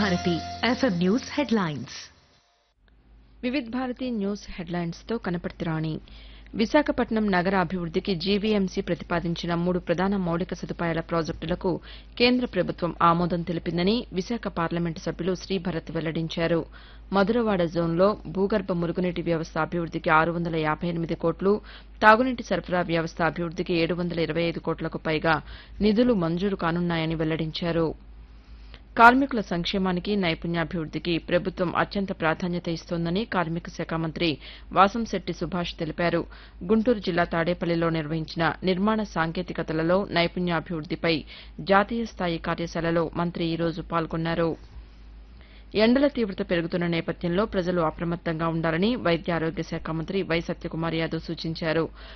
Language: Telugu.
Bharati FM news headlines Vividh Bharati news హెడ్లైన్స్తో కనపర్తి రాణి విశాఖపట్నం నగర అభివృద్దికి జీవీఎంసీ ప్రతిపాదించిన మూడు ప్రధాన మౌలిక సదుపాయాల ప్రాజెక్టులకు కేంద్ర ప్రభుత్వం ఆమోదం తెలిపిందని విశాఖ పార్లమెంటు సభ్యులు శ్రీభరత్ వెల్లడించారు మధురవాడ జోన్లో భూగర్భ మురుగునీటి వ్యవస్థ అభివృద్దికి ఆరు వందల యాబై ఎనిమిది కోట్లు తాగునీటి సరఫరా వ్యవస్థ అభివృద్దికి ఏడు వందల ఇరవై ఐదు కోట్లకు పైగా నిధులు మంజూరు కానున్నాయని వెల్లడించారు కార్మికుల సంక్షేమానికి నైపుణ్యాభివృద్దికి ప్రభుత్వం అత్యంత ప్రాధాన్యత ఇస్తోందని కార్మిక శాఖ మంత్రి వాసంశెట్టి సుభాష్ తెలిపారు గుంటూరు జిల్లా తాడేపల్లిలో నిర్వహించిన నిర్మాణ సాంకేతికతలలో నైపుణ్యాభివృద్దిపై జాతీయ స్థాయి కార్యశాలలో మంత్రి ఈ రోజు పాల్గొన్నారు ఎండల తీవ్రత పెరుగుతున్న నేపథ్యంలో ప్రజలు అప్రమత్తంగా ఉండాలని వైద్య ఆరోగ్య శాఖ మంత్రి వై సత్యకుమార్ యాదవ్ సూచించారు